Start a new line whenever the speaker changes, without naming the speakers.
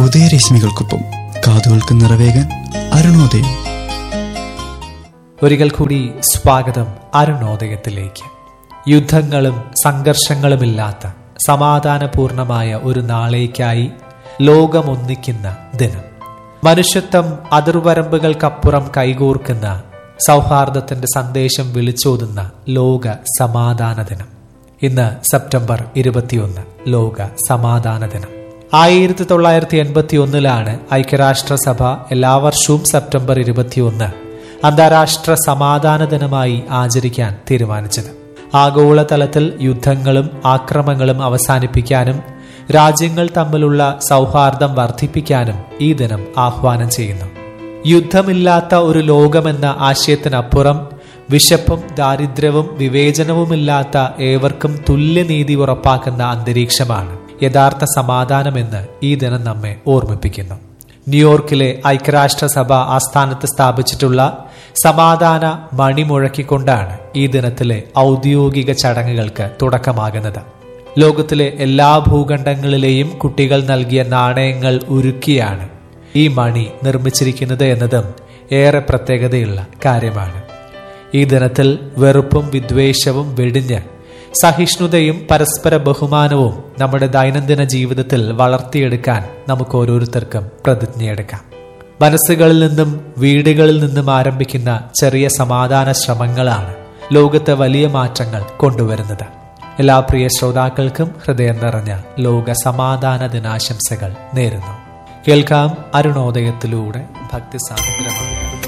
ഉദയരശ്മികൾക്കൊപ്പം കാതുകൾക്ക് നിറവേകാൻ അരുണോദയം
ഒരിക്കൽ കൂടി സ്വാഗതം അരുണോദയത്തിലേക്ക് യുദ്ധങ്ങളും സംഘർഷങ്ങളുമില്ലാത്ത സമാധാനപൂർണമായ ഒരു നാളേക്കായി ലോകമൊന്നിക്കുന്ന ദിനം മനുഷ്യത്വം അതിർവരമ്പുകൾക്കപ്പുറം കൈകോർക്കുന്ന സൗഹാർദ്ദത്തിന്റെ സന്ദേശം വിളിച്ചോതുന്ന ലോക സമാധാന ദിനം ഇന്ന് സെപ്റ്റംബർ ഇരുപത്തിയൊന്ന് ലോക സമാധാന ദിനം ആയിരത്തി തൊള്ളായിരത്തി എൺപത്തി ഒന്നിലാണ് ഐക്യരാഷ്ട്രസഭ എല്ലാ വർഷവും സെപ്റ്റംബർ ഇരുപത്തിയൊന്ന് അന്താരാഷ്ട്ര സമാധാന ദിനമായി ആചരിക്കാൻ തീരുമാനിച്ചത് ആഗോളതലത്തിൽ യുദ്ധങ്ങളും ആക്രമങ്ങളും അവസാനിപ്പിക്കാനും രാജ്യങ്ങൾ തമ്മിലുള്ള സൗഹാർദ്ദം വർദ്ധിപ്പിക്കാനും ഈ ദിനം ആഹ്വാനം ചെയ്യുന്നു യുദ്ധമില്ലാത്ത ഒരു ലോകമെന്ന ആശയത്തിനപ്പുറം വിശപ്പും ദാരിദ്ര്യവും വിവേചനവുമില്ലാത്ത ഏവർക്കും തുല്യനീതി ഉറപ്പാക്കുന്ന അന്തരീക്ഷമാണ് യഥാർത്ഥ സമാധാനമെന്ന് ഈ ദിനം നമ്മെ ഓർമ്മിപ്പിക്കുന്നു ന്യൂയോർക്കിലെ ഐക്യരാഷ്ട്രസഭ ആസ്ഥാനത്ത് സ്ഥാപിച്ചിട്ടുള്ള സമാധാന മണി മുഴക്കിക്കൊണ്ടാണ് ഈ ദിനത്തിലെ ഔദ്യോഗിക ചടങ്ങുകൾക്ക് തുടക്കമാകുന്നത് ലോകത്തിലെ എല്ലാ ഭൂഖണ്ഡങ്ങളിലെയും കുട്ടികൾ നൽകിയ നാണയങ്ങൾ ഉരുക്കിയാണ് ഈ മണി നിർമ്മിച്ചിരിക്കുന്നത് എന്നതും ഏറെ പ്രത്യേകതയുള്ള കാര്യമാണ് ഈ ദിനത്തിൽ വെറുപ്പും വിദ്വേഷവും വെടിഞ്ഞ് സഹിഷ്ണുതയും പരസ്പര ബഹുമാനവും നമ്മുടെ ദൈനംദിന ജീവിതത്തിൽ വളർത്തിയെടുക്കാൻ നമുക്ക് ഓരോരുത്തർക്കും പ്രതിജ്ഞയെടുക്കാം മനസ്സുകളിൽ നിന്നും വീടുകളിൽ നിന്നും ആരംഭിക്കുന്ന ചെറിയ സമാധാന ശ്രമങ്ങളാണ് ലോകത്തെ വലിയ മാറ്റങ്ങൾ കൊണ്ടുവരുന്നത് എല്ലാ പ്രിയ ശ്രോതാക്കൾക്കും ഹൃദയം നിറഞ്ഞ ലോക സമാധാന ദിനാശംസകൾ നേരുന്നു കേൾക്കാം അരുണോദയത്തിലൂടെ ഭക്തിസാന്ദ്രമായ